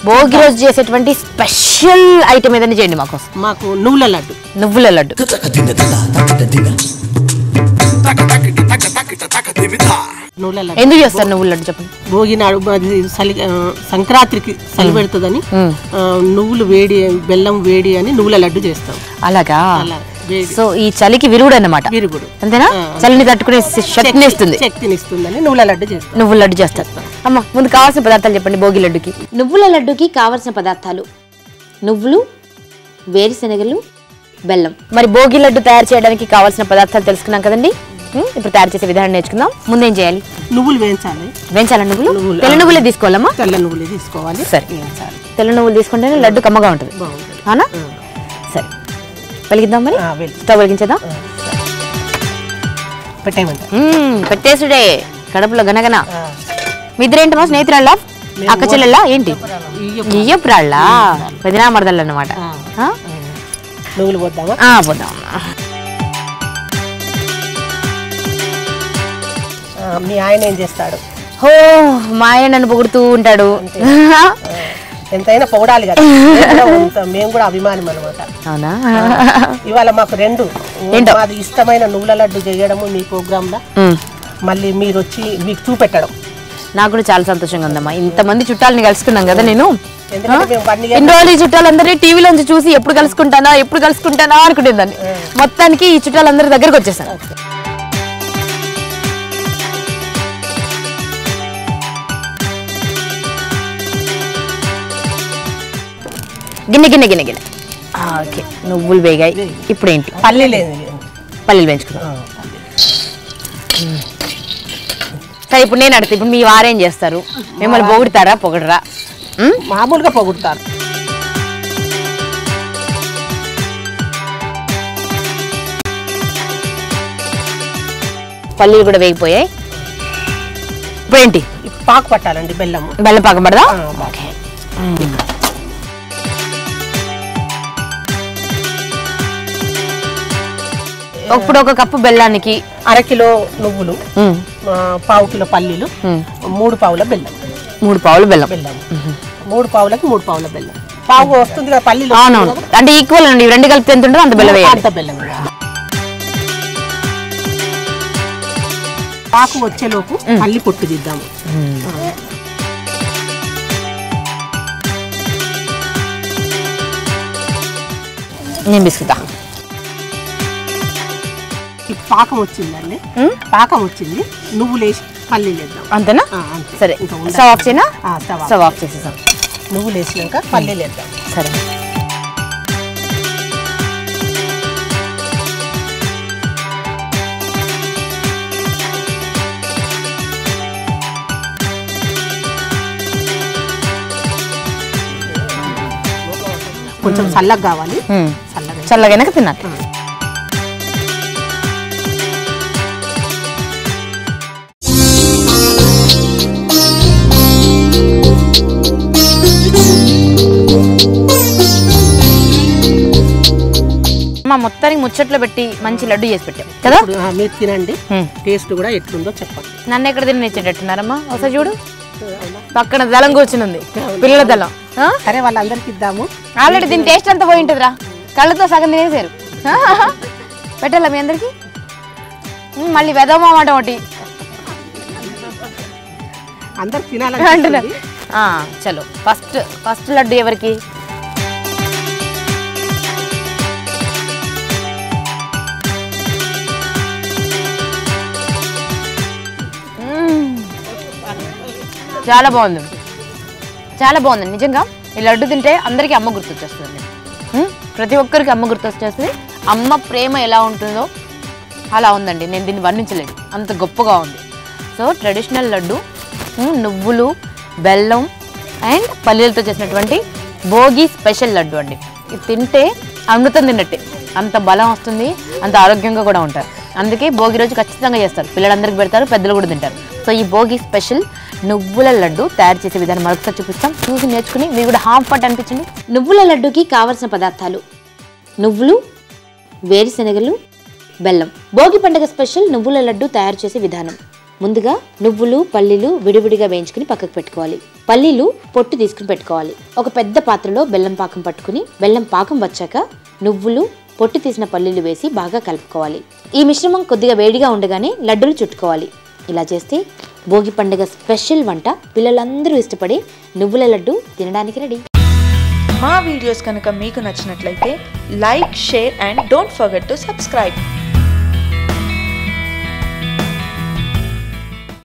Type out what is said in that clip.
భోగి రోజు చేసేటువంటి special item ఏదైనా చేయండి మాకు మాకు నువ్వుల లడ్డు నువ్వుల లడ్డు నువ్వుల లడ్డు ఎందుకు చేస్తారు నువ్వుల లడ్డు చెప్పండి భోగి నాడు అది చలి ఆ, సంక్రాంతికి చలి పెడుతుందని మ్మ్. ఆ, నువ్వులు వేడి బెల్లం వేడి అని నువ్వుల లడ్డు చేస్తాం అలాగా అలా వేడి సో ఈ చలికి విరుగుడు అన్నమాట విరుగుడు అంతేనా చలిని తట్టుకునే శక్తిని ఇస్తుంది శక్తిని ఇస్తుందని నువ్వుల లడ్డు చేస్తాం నువ్వుల లడ్డు చేస్తారు అమ్మ ముందు కావాల్సిన పదార్థాలు చెప్పండి భోగి లడ్డుకి నువ్వుల లడ్డుకి కావలసిన పదార్థాలు నువ్వులు వేరుశనగలు బెల్లం మరి భోగి లడ్డు తయారు చేయడానికి కావాల్సిన పదార్థాలు తెలుసుకున్నాం కదండి ఉం, ఇప్పుడు తయారు చేసే విధానం నేర్చుకుందాం ముందేం చేయాలి నువ్వులు వేయించాలి వేయించాలా నువ్వులు నువ్వులు, తెల్ల నువ్వులే తీసుకోవాలమ్మా తెల్ల నువ్వులే తీసుకోవాలి సరే. వేయించాలి తెల్ల నువ్వులు తీసుకుంటేనే లడ్డు కమ్మగా ఉంటుంది బాగుంటుంది అవునా సరే వెలిగిద్దాం మరి ఆ, వెలిగి. స్టవ్ వెలిగించేద్దాం పెట్టేయమంట మ్మ్, పెట్టేసుడే కడుపులో గనగన మీ ఇద్దరేంటి మా స్నేహితురాళ్ళ అక్క చెల్లెళ్ళ ఏంటి ఇయ్యపురాళ్ళ పెదినా మరదళ్ళు అన్నమాట ఆ? నువ్వులు పోద్దామా ఆ, పోదాం ఆ, మీ ఆయన ఏం చేస్తాడు హో మా ఆయన నన్ను పొగుడుతూ ఉంటాడు ఎంతైనా పొగడాలి కదా మేము కూడా ఉంటాం. మేము కూడా అభిమానం అనమాట అవునా ఇవాళ మాకు రెండు మాది ఇష్టమైన నువ్వుల లడ్డు చేయడము మీ ప్రోగ్రామ్ లో మ్మ్. మళ్ళీ మీరు వచ్చి మీకు చూపెట్టడం నాకు కూడా చాలా సంతోషంగా ఉందమ్మా ఇంతమంది చుట్టాలని కలుసుకున్నాం కదా నేను ఎందుకంటే మేము వన్ ఇయర్ ఇన్ని రోజులు ఈ చుట్టాలందరినీ టీవీలోంచి చూసి ఎప్పుడు కలుసుకుంటానా ఎప్పుడు కలుసుకుంటానా అనుకునేదాన్ని మొత్తానికి ఈ చుట్టాలందరి దగ్గరకు వచ్చేసాను గిన్నె గిన్నె గిన్నె గిన్నె ఆ, ఓకే నువ్వులు వేగాయి ఇప్పుడు ఏంటి పల్లి లేదు పల్లీలు పెంచుకుందాం సరే ఇప్పుడు నేను అడుగుతా ఇప్పుడు మీ వారేం చేస్తారు మిమ్మల్ని పొగుడుతారా పొగడరా ఉం? మామూలుగా పొగుడతారు పల్లీలు కూడా వేగిపోయాయి ఇప్పుడు ఏంటి ఈ పాకు పట్టాలండి బెల్లము బెల్లం పాకం పడదా ఆ, బాగా. ఇప్పుడు ఒక కప్పు బెల్లానికి అరకిలో నువ్వులు ఉం, ఆ, పావు కిలో పల్లీలు ఉం. మూడు పావుల బెల్లం మూడు పావులు బెల్లం బెల్లం మూడు పావులకి మూడు పావుల బెల్లం పావు వస్తుంది కదా పల్లీలు అవునవును అంటే ఈక్వల్ అండి ఇవి రెండు కలిపి ఎంత ఉంటుందో అంత బెల్లం వేయాలి అంత బెల్లం వేయాలి. పాకు వచ్చేలోపు పల్లి పొట్టు తీద్దాము నేను బిస్కుతా ఈ పాకం వచ్చిందండి ఉం? పాకం వచ్చింది నువ్వులు వేసి పల్లీలు వేద్దాం అంతేనా ఆ, అంతే. సరే ఇంకా ఉండదు. స్టవ్ ఆఫ్ చేయనా ఆ, స్టవ్ ఆఫ్. స్టవ్ ఆఫ్ చేసేసాం నువ్వులు వేసినాక పల్లీలు వేద్దాం సరే కొంచెం చల్లగా కావాలి ఉం. చల్లగా చల్లగైనాక తినాలి మా మొత్తానికి ముచ్చట్లో పెట్టి మంచి లడ్డు చేసి పెట్టాం కదా ఇప్పుడు ఆ, మీరు తినండి ఉం. టేస్ట్ కూడా ఎట్లుందో చెప్పండి నన్ను ఎక్కడ తినేచ్చేటట్టున్నారమ్మా ఒకసారి చూడు పక్కన దళం కూర్చుని పిల్లల దళం ఆ? సరే వాళ్ళందరికి ఇద్దాము ఆల్రెడీ దీని టేస్ట్ అంతా పోయి ఉంటుందిరా కళ్ళతో సగం తినేసారు పెట్టాలా మీ అందరికి ఉమ్, మళ్ళీ వెదమా మాట ఒకటి అందరు అంటున్నా తినాలని ఆ, చలో ఫస్ట్ ఫస్ట్ లడ్డు ఎవరికి మ్మ్. చాలా బాగుంది చాలా బాగుంది నిజంగా ఈ లడ్డు తింటే అందరికీ అమ్మ గుర్తొచ్చేస్తుంది మ్మ్. ప్రతి ఒక్కరికి అమ్మ గుర్తొచ్చేస్తుంది అమ్మ ప్రేమ ఎలా ఉంటుందో అలా ఉందండి నేను దీన్ని వర్ణించలేను అంత గొప్పగా ఉంది సో ట్రెడిషనల్ లడ్డు మ్మ్, నువ్వులు బెల్లం అండ్ పల్లీలతో చేసినటువంటి భోగి స్పెషల్ లడ్డు అండి ఇది తింటే అమృతం తిన్నట్టే అంత బలం వస్తుంది అంత ఆరోగ్యంగా కూడా ఉంటారు అందుకే భోగి రోజు ఖచ్చితంగా చేస్తారు పిల్లలందరికీ పెడతారు పెద్దలు కూడా తింటారు సో ఈ భోగి స్పెషల్ నువ్వుల లడ్డు తయారు చేసే విధానం మరొకసారి చూపిస్తాం చూసి నేర్చుకుని మీరు కూడా హాఫ్ పట్ అనిపించండి నువ్వుల లడ్డుకి కావలసిన పదార్థాలు నువ్వులు వేరుశనగలు బెల్లం భోగి పండుగ స్పెషల్ నువ్వుల లడ్డు తయారు చేసే విధానం ముందుగా నువ్వులు పల్లీలు విడివిడిగా వేయించుకుని పక్కకు పెట్టుకోవాలి పల్లీలు పొట్టు తీసుకుని పెట్టుకోవాలి ఒక పెద్ద పాత్రలో బెల్లం పాకం పట్టుకుని బెల్లం పాకం వచ్చాక నువ్వులు పొట్టు తీసిన పల్లీలు వేసి బాగా కలుపుకోవాలి ఈ మిశ్రమం కొద్దిగా వేడిగా ఉండగానే లడ్డూలు చుట్టుకోవాలి ఇలా చేస్తే భోగి పండుగ స్పెషల్ వంట పిల్లలందరూ ఇష్టపడే నువ్వుల లడ్డు తినడానికి రెడీ మా వీడియోస్ కనుక మీకు నచ్చినట్లయితే like share and don't forget to subscribe